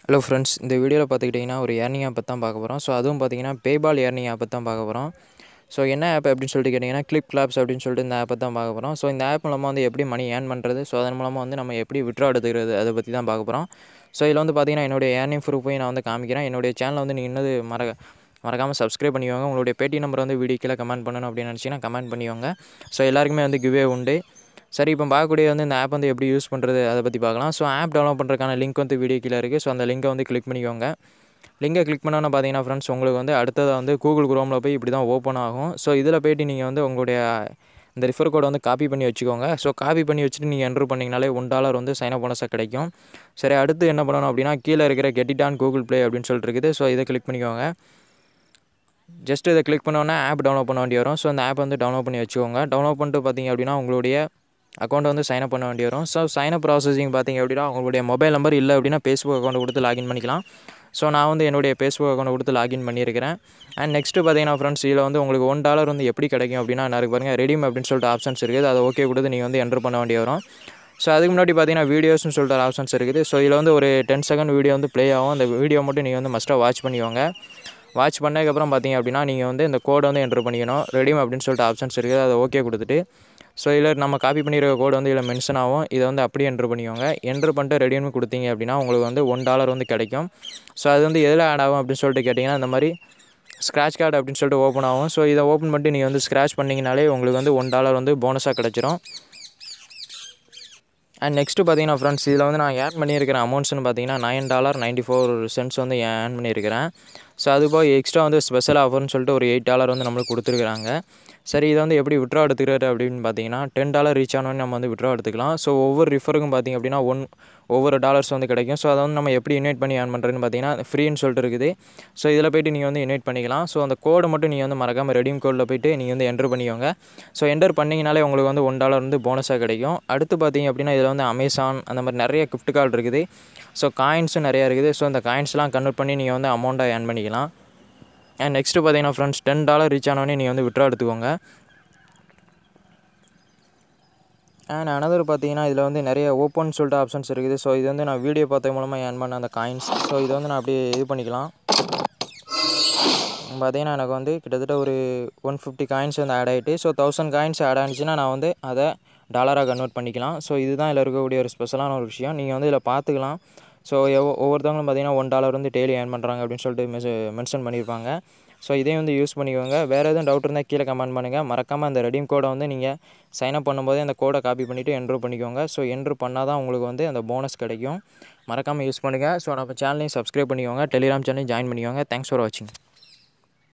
hello friends இந்த வீடியோவில் பார்த்துக்கிட்டிங்கன்னா ஒரு ஏர்னிங் ஆப் தான் பார்க்க போகிறோம் ஸோ அதுவும் பார்த்தீங்கன்னா பேபால் ஏர்னிங் ஆப்பை தான் பார்க்க போகிறோம் ஸோ என்ன ஆப் அப்படின்னு சொல்லிட்டு கேட்டிங்கன்னா கிளிப் கிளாப்ஸ் அப்படின்னு சொல்லிட்டு இந்த ஆப்பை தான் பார்க்க போகிறோம் ஸோ இந்த ஆப் மூலமாக வந்து எப்படி மணி ஏர்ன் பண்ணுறது ஸோ அதன் மூலமாக வந்து நம்ம எப்படி விட்ரா எடுத்துக்கிறது அதை பற்றி தான் பார்க்க போகிறோம் ஸோ இதில் வந்து பார்த்தீங்கன்னா என்னுடைய ஏர்னிங் ப்ரூஃபையும் நான் வந்து காமிக்கிறேன் என்னுடைய சேனலை வந்து நீங்கள் இன்னது மற மறக்காமல் சப்ஸ்கிரைப் பண்ணிக்கோங்க உங்களுடைய பேடி நம்பர் வந்து வீடியோ கீழே கமெண்ட் பண்ணணும் அப்படின்னு நினச்சிங்கன்னா கமெண்ட் பண்ணிக்கோங்க ஸோ எல்லாருக்குமே வந்து கிவே உண்டு சரி இப்போ பார்க்கக்கூடிய வந்து இந்த ஆப் வந்து எப்படி யூஸ் பண்ணுறது அதை பற்றி பார்க்கலாம் ஸோ ஆப் டவுன்லோட் பண்ணுறதுக்கான லிங்க் வந்து வீடியோ கீழே இருக்குது ஸோ அந்த லிங்கை வந்து கிளிக் பண்ணிக்கோங்க லிங்கை கிளிக் பண்ணோன்னு பார்த்தீங்கன்னா ஃப்ரெண்ட்ஸ் உங்களுக்கு வந்து அடுத்ததாக வந்து கூகுள் குரோமில் போய் இப்படி தான் ஓப்பன் ஆகும் ஸோ இதில் போய்ட்டு நீங்கள் வந்து உங்களுடைய இந்த ரிஃபர் கோடை வந்து காப்பி பண்ணி வச்சுக்கோங்க ஸோ காப்பி பண்ணி வச்சுட்டு நீங்கள் என்ட்ரு பண்ணிங்கனாலே ஒன் டாலர் வந்து சைன் அப் போனஸாக கிடைக்கும் சரி அடுத்து என்ன பண்ணணும் அப்படின்னா கீழே இருக்கிற கெட்டிடான் கூகுள் ப்ளே அப்படின்னு சொல்லிட்டு இருக்குது ஸோ இதை கிளிக் பண்ணிக்கோங்க ஜஸ்ட் இதை கிளிக் பண்ணோன்னே ஆப் டவுன்லோட் பண்ண வேண்டி வரும் ஸோ அந்த ஆப் வந்து டவுன்லோட் பண்ணி வச்சுக்கோங்க டவுன்லோட் பண்ணிட்டு பார்த்தீங்க அப்படின்னா உங்களுடைய அக்கௌண்ட் வந்து சைன் அப் பண்ண வேண்டி வரும் ஸோ சைன் அப் ப்ராசஸிங் பார்த்தீங்க அப்படின்னா உங்களுடைய மொபைல் நம்பர் இல்லை அப்படின்னா ஃபேஸ்புக் அக்கௌண்ட் கொடுத்து லாகின் பண்ணிக்கலாம் ஸோ நான் வந்து என்னுடைய ஃபேஸ்புக் அக்கௌண்ட் கொடுத்து லாகின் பண்ணியிருக்கிறேன் அண்ட் நெக்ஸ்ட்டு பார்த்தீங்கன்னா ஃப்ரெண்ட்ஸ் இதில் வந்து உங்களுக்கு ஒன் டாலர் வந்து எப்படி கிடைக்கும் அப்படின்னா எனக்கு பாருங்கள் ரெடிம் அப்படின்னு சொல்லிட்டு ஆப்ஷன்ஸ் இருக்குது அதை ஓகே கொடுத்து நீங்கள் வந்து என்ட்ரு பண்ண வேண்டி வரும் ஸோ அதுக்கு முன்னாடி பார்த்தீங்கன்னா வீடியோஸ்னு சொல்லிட்டு ஒரு ஆப்ஷன்ஸ் இருக்குது ஸோ இதில் வந்து ஒரு டென் செகண்ட் வீடியோ வந்து ப்ளே ஆகும் அந்த வீடியோ மட்டும் நீங்கள் வந்து மஸ்ட்டாக வாட்ச் பண்ணிக்கோங்க வாட்ச் பண்ணதுக்கப்புறம் பார்த்தீங்க அப்படின்னா நீங்கள் வந்து இந்த கோடை வந்து என்ட்ரு பண்ணிக்கணும் ரெடிம் அப்படின்னு சொல்லிட்டு ஆப்ஷன்ஸ் இருக்குது அதை ஓகே கொடுத்துட்டு ஸோ இதில் நம்ம காப்பி பண்ணியிருக்க கோடு வந்து இதில் மென்ஷன் ஆகும் இதை வந்து அப்படியே என்ட்ரு பண்ணிக்கோங்க என்ட்ரு பண்ணிட்டு ரெடியும் கொடுத்தீங்க அப்படின்னா உங்களுக்கு வந்து ஒன் டாலர் வந்து கிடைக்கும் ஸோ அது வந்து எதில் ஆட் ஆகும் அப்படின்னு சொல்லிட்டு கேட்டிங்கன்னா இந்த மாதிரி ஸ்க்ராட்ச் கார்டு அப்படின்னு சொல்லிட்டு ஓப்பன் ஆகும் ஸோ இதை ஓப்பன் பண்ணிட்டு நீங்கள் வந்து ஸ்க்ராட்ச் பண்ணிங்கனாலே உங்களுக்கு வந்து ஒன் டாலர் வந்து போனஸாக கிடச்சிரும் அண்ட் நெக்ஸ்ட்டு பார்த்தீங்கன்னா ஃப்ரெண்ட்ஸ் இதில் வந்து நான் ஏர்ன் பண்ணியிருக்கிற அமௌண்ட்ஸ்னு பார்த்தீங்கன்னா nine dollar ninety four cents வந்து ஏர்ன் பண்ணியிருக்கிறேன் ஸோ அது போக எக்ஸ்ட்ரா வந்து ஸ்பெஷல் ஆஃபர்னு சொல்லிட்டு ஒரு எயிட் டாலர் வந்து நம்மளுக்கு கொடுத்துருக்குறாங்க சரி இதை வந்து எப்படி விட்ரா எடுத்துக்கிறது அப்படின்னு பார்த்தீங்கன்னா டென் டாலர் ரீச் ஆனோன்னு நம்ம வந்து விட்ரா எடுத்துக்கலாம் ஸோ ஒவ்வொரு ரிஃபருக்கும் பார்த்திங்க அப்படின்னா ஒன் ஒவ்வொரு டாலர்ஸ் வந்து கிடைக்கும் ஸோ அதை வந்து நம்ம எப்படி இன்வைட் பண்ணி ஏர்ன் பண்ணுறதுன்னு பார்த்தீங்கன்னா ஃப்ரீன்னு சொல்லிட்டு இருக்குது ஸோ இதில் போய்ட்டு நீங்கள் வந்து இன்வைட் பண்ணிக்கலாம் ஸோ அந்த கோடை மட்டும் நீங்கள் வந்து மறக்காமல் ரெடீம் கோடில் போய்ட்டு நீங்கள் வந்து என்ட்ரு பண்ணிக்கோங்க ஸோ என்டர் பண்ணிங்கனாலே உங்களுக்கு வந்து ஒன் டாலர் வந்து போனஸாக கிடைக்கும் அடுத்து பார்த்தீங்க அப்படின்னா இதில் வந்து அமேசான் அந்த மாதிரி நிறைய கிஃப்ட் கார்டு இருக்குது ஸோ காயின்ஸும் நிறையா இருக்குது ஸோ அந்த காயின்ஸ்லாம் கன்வெர்ட் பண்ணி நீங்கள் வந்து அமௌண்ட்டாக ஏர்ன் பண்ணிக்கலாம் அண்ட் நெக்ஸ்ட்டு பார்த்தீங்கன்னா ஃப்ரெண்ட்ஸ் டென் டாலர் ரீச் ஆனோடனே நீங்கள் வந்து விட்ரா எடுத்துக்கோங்க அண்ட் அனதர் பார்த்தீங்கன்னா இதில் வந்து நிறைய ஓப்பன் சொல்லிட்டு ஆப்ஷன்ஸ் இருக்குது ஸோ இது வந்து நான் வீடியோ பார்த்த மூலமாக ஏர்ன் பண்ண அந்த காயின்ஸ் ஸோ இது வந்து நான் அப்படியே இது பண்ணிக்கலாம் பார்த்தீங்கன்னா எனக்கு வந்து கிட்டத்தட்ட ஒரு ஒன் ஃபிஃப்டி காயின்ஸ் வந்து ஆட் ஆகிட்டு ஸோ தௌசண்ட் காயின்ஸ் ஆட் ஆனிச்சுன்னா நான் வந்து அதை டாலராக கன்வெர்ட் பண்ணிக்கலாம் ஸோ இதுதான் இதில் இருக்கக்கூடிய ஒரு ஸ்பெஷலான ஒரு விஷயம் நீங்கள் வந்து இதில் பார்த்துக்கலாம் ஸோ ஒவ்வொருத்தவங்களும் பார்த்தீங்கன்னா ஒன் டாலர் வந்து டெய்லி ஏர்ன் பண்ணுறாங்க அப்படின்னு சொல்லிட்டு மெச மென்ஷன் பண்ணியிருப்பாங்க ஸோ இதையும் வந்து யூஸ் பண்ணிக்கோங்க வேறு எதுவும் டவுட் இருந்தால் கீழே கமெண்ட் பண்ணுங்கள் மறக்காமல் அந்த ரெடீம் கோடை வந்து நீங்கள் சைன் அப் பண்ணும்போதே அந்த கோடை காப்பி பண்ணிவிட்டு என்ட்ரு பண்ணிக்கோங்க ஸோ என்ட்ரு பண்ணால் தான் உங்களுக்கு வந்து அந்த போனஸ் கிடைக்கும் மறக்காமல் யூஸ் பண்ணுங்கள் ஸோ நம்ம சேனலையும் சப்ஸ்கிரைப் பண்ணிக்கோங்க டெலிகிராம் சேனலையும் ஜாயின் பண்ணிக்கோங்க தேங்க்ஸ் ஃபார் வாட்சிங்